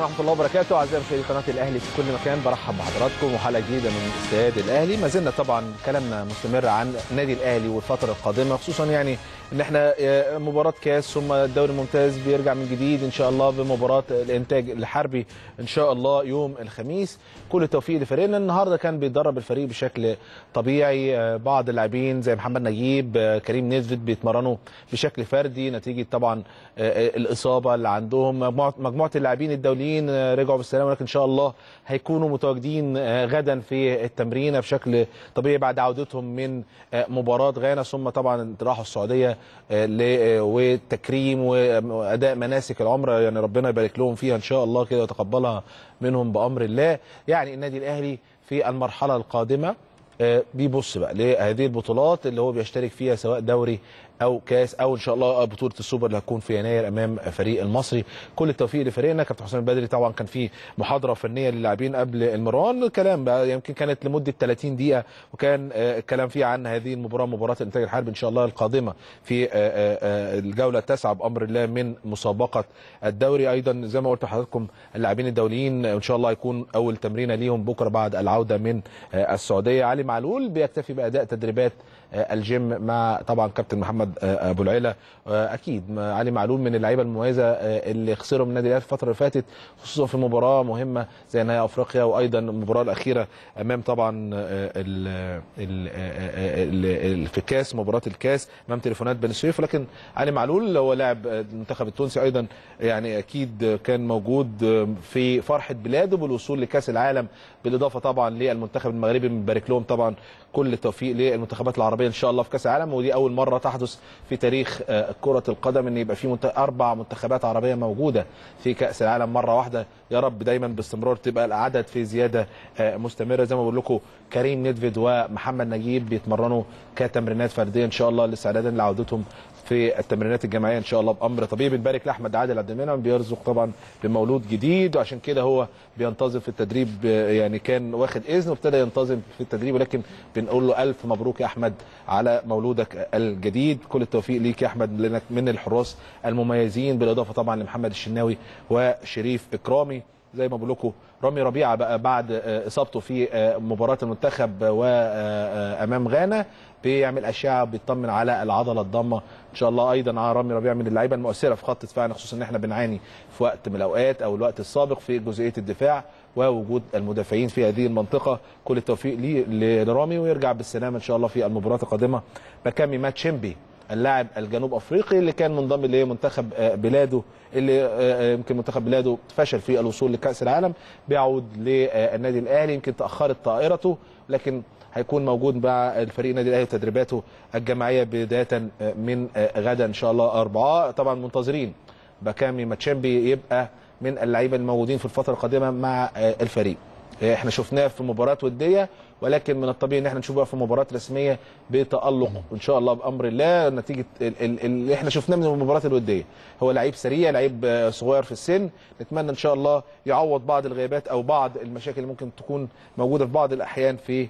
ورحمه الله وبركاته اعزائي مشاهدي قناه الاهلي في كل مكان برحب بحضراتكم وحلقه جديده من استاد الاهلي ما زلنا طبعا كلامنا مستمر عن النادي الاهلي والفتره القادمه خصوصا يعني ان احنا مباراه كاس ثم الدوري الممتاز بيرجع من جديد ان شاء الله بمباراه الانتاج الحربي ان شاء الله يوم الخميس كل التوفيق لفريقنا النهارده كان بيتدرب الفريق بشكل طبيعي بعض اللاعبين زي محمد نجيب كريم نيدفيد بيتمرنوا بشكل فردي نتيجه طبعا الاصابه اللي عندهم مجموعه مجموعه اللاعبين الدوليين رجعوا بالسلامه ولكن ان شاء الله هيكونوا متواجدين غدا في التمرين بشكل طبيعي بعد عودتهم من مباراه غانا ثم طبعا راحوا السعوديه والتكريم واداء مناسك العمره يعني ربنا يبارك لهم فيها ان شاء الله كده ويتقبلها منهم بامر الله يعني النادي الاهلي في المرحله القادمه بيبص بقى لهذه البطولات اللي هو بيشترك فيها سواء دوري او كاس او ان شاء الله بطوله السوبر اللي هتكون في يناير امام فريق المصري كل التوفيق لفريقنا كابتن حسام البدري طبعا كان في محاضره فنيه للاعبين قبل المران الكلام بقى يمكن كانت لمده 30 دقيقه وكان الكلام فيه عن هذه المباراه مباراه الانتاج الحربي ان شاء الله القادمه في الجوله التاسعه بامر الله من مسابقه الدوري ايضا زي ما قلت لحضراتكم اللاعبين الدوليين ان شاء الله هيكون اول تمرينه ليهم بكره بعد العوده من السعوديه علي معلول بيكتفي باداء تدريبات الجيم مع طبعا كابتن محمد ابو العيله اكيد علي معلول من اللعيبه المميزه اللي خسروا من النادي الاهلي الفتره اللي فاتت خصوصا في مباراه مهمه زي نهائي افريقيا وايضا المباراه الاخيره امام طبعا ال ال في كاس مباراه الكاس امام تليفونات بني سويف ولكن علي معلول هو لاعب المنتخب التونسي ايضا يعني اكيد كان موجود في فرحه بلاده بالوصول لكاس العالم بالاضافه طبعا للمنتخب المغربي بنبارك لهم طبعا كل التوفيق للمنتخبات العربيه ان شاء الله في كاس العالم ودي اول مره تحدث في تاريخ كره القدم ان يبقى في اربع منتخبات عربيه موجوده في كاس العالم مره واحده يا رب دايما باستمرار تبقى العدد في زياده مستمره زي ما بقول لكم كريم ندفد ومحمد نجيب بيتمرنوا كتمرينات فرديه ان شاء الله لاستعدادا لعودتهم في التمرينات الجماعيه ان شاء الله بامر طبيعي بنبارك لاحمد عادل عبد المنعم بيرزق طبعا بمولود جديد وعشان كده هو بينتظم في التدريب يعني كان واخد اذن وابتدى ينتظم في التدريب ولكن بنقول له الف مبروك يا احمد على مولودك الجديد كل التوفيق ليك يا احمد لانك من الحراس المميزين بالاضافه طبعا لمحمد الشناوي وشريف اكرامي زي ما بقول لكم رامي ربيعه بقى بعد اصابته في مباراه المنتخب وامام غانا بيعمل اشعه بيطمن على العضله الضامه ان شاء الله ايضا رامي ربيعه من اللعيبه المؤثره في خط دفاعنا خصوصا ان احنا بنعاني في وقت من الاوقات او الوقت السابق في جزئيه الدفاع ووجود المدافعين في هذه المنطقه كل التوفيق ليه لرامي ويرجع بالسلامه ان شاء الله في المباراه القادمه بكامي ماتشيمبي اللاعب الجنوب افريقي اللي كان منضم لمنتخب بلاده اللي يمكن منتخب بلاده فشل في الوصول لكاس العالم بيعود للنادي الاهلي يمكن تاخرت طائرته لكن هيكون موجود مع الفريق النادي الاهلي وتدريباته الجماعيه بدايه من غدا ان شاء الله اربعاء طبعا منتظرين بكامي ماتشامبي يبقى من اللعيبه الموجودين في الفتره القادمه مع الفريق احنا شفناه في مباراه وديه ولكن من الطبيعي ان احنا نشوفه في مباراه رسميه بتالق ان شاء الله بامر الله نتيجه اللي احنا شفناه من المباراه الوديه هو لعيب سريع لعيب صغير في السن نتمنى ان شاء الله يعوض بعض الغيابات او بعض المشاكل اللي ممكن تكون موجوده في بعض الاحيان في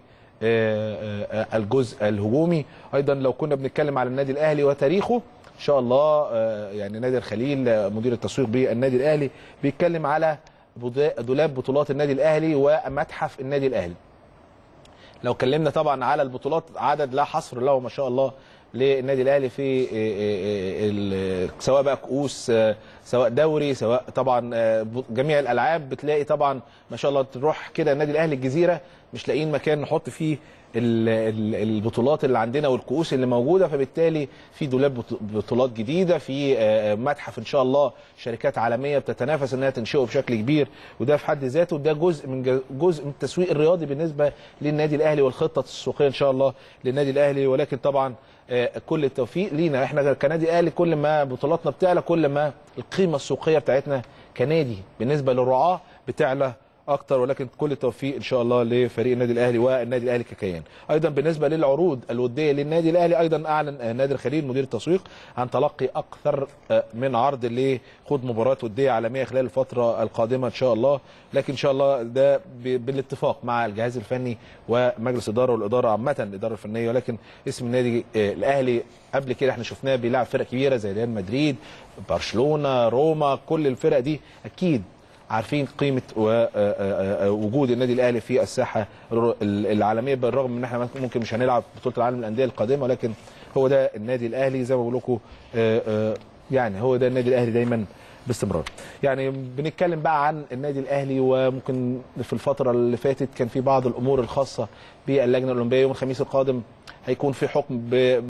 الجزء الهجومي ايضا لو كنا بنتكلم على النادي الاهلي وتاريخه ان شاء الله يعني نادي الخليل مدير التسويق بالنادي الاهلي بيتكلم على دولاب بطولات النادي الاهلي ومتحف النادي الاهلي لو اتكلمنا طبعا على البطولات عدد لا حصر له ما شاء الله للنادي الاهلي في سواء بقى كؤوس سواء دوري سواء طبعا جميع الالعاب بتلاقي طبعا ما شاء الله تروح كده النادي الاهلي الجزيره مش لاقيين مكان نحط فيه البطولات اللي عندنا والكؤوس اللي موجوده فبالتالي في دولاب بطولات جديده في متحف ان شاء الله شركات عالميه بتتنافس انها تنشئه بشكل كبير وده في حد ذاته ده جزء من جزء من التسويق الرياضي بالنسبه للنادي الاهلي والخطه التسويقيه ان شاء الله للنادي الاهلي ولكن طبعا كل التوفيق لينا احنا كنادي اهلي كل ما بطولاتنا بتعلى كل ما القيمه السوقيه بتاعتنا كنادي بالنسبه للرعاه بتعلى اكتر ولكن كل التوفيق ان شاء الله لفريق النادي الاهلي والنادي الاهلي ككيان ايضا بالنسبه للعروض الوديه للنادي الاهلي ايضا اعلن نادي الخليل مدير التسويق عن تلقي اكثر من عرض لخوض مباراه وديه عالميه خلال الفتره القادمه ان شاء الله لكن ان شاء الله ده بالاتفاق مع الجهاز الفني ومجلس الاداره والاداره عامه الاداره الفنيه ولكن اسم النادي الاهلي قبل كده احنا شفناه بيلعب فرق كبيره زي ريال مدريد برشلونه روما كل الفرق دي اكيد عارفين قيمه وجود النادي الاهلي في الساحه العالميه بالرغم من ان احنا ممكن مش هنلعب بطوله العالم للانديه القادمه ولكن هو ده النادي الاهلي زي ما بقول لكم يعني هو ده النادي الاهلي دايما باستمرار يعني بنتكلم بقى عن النادي الاهلي وممكن في الفتره اللي فاتت كان في بعض الامور الخاصه باللجنه الاولمبيه يوم الخميس القادم هيكون في حكم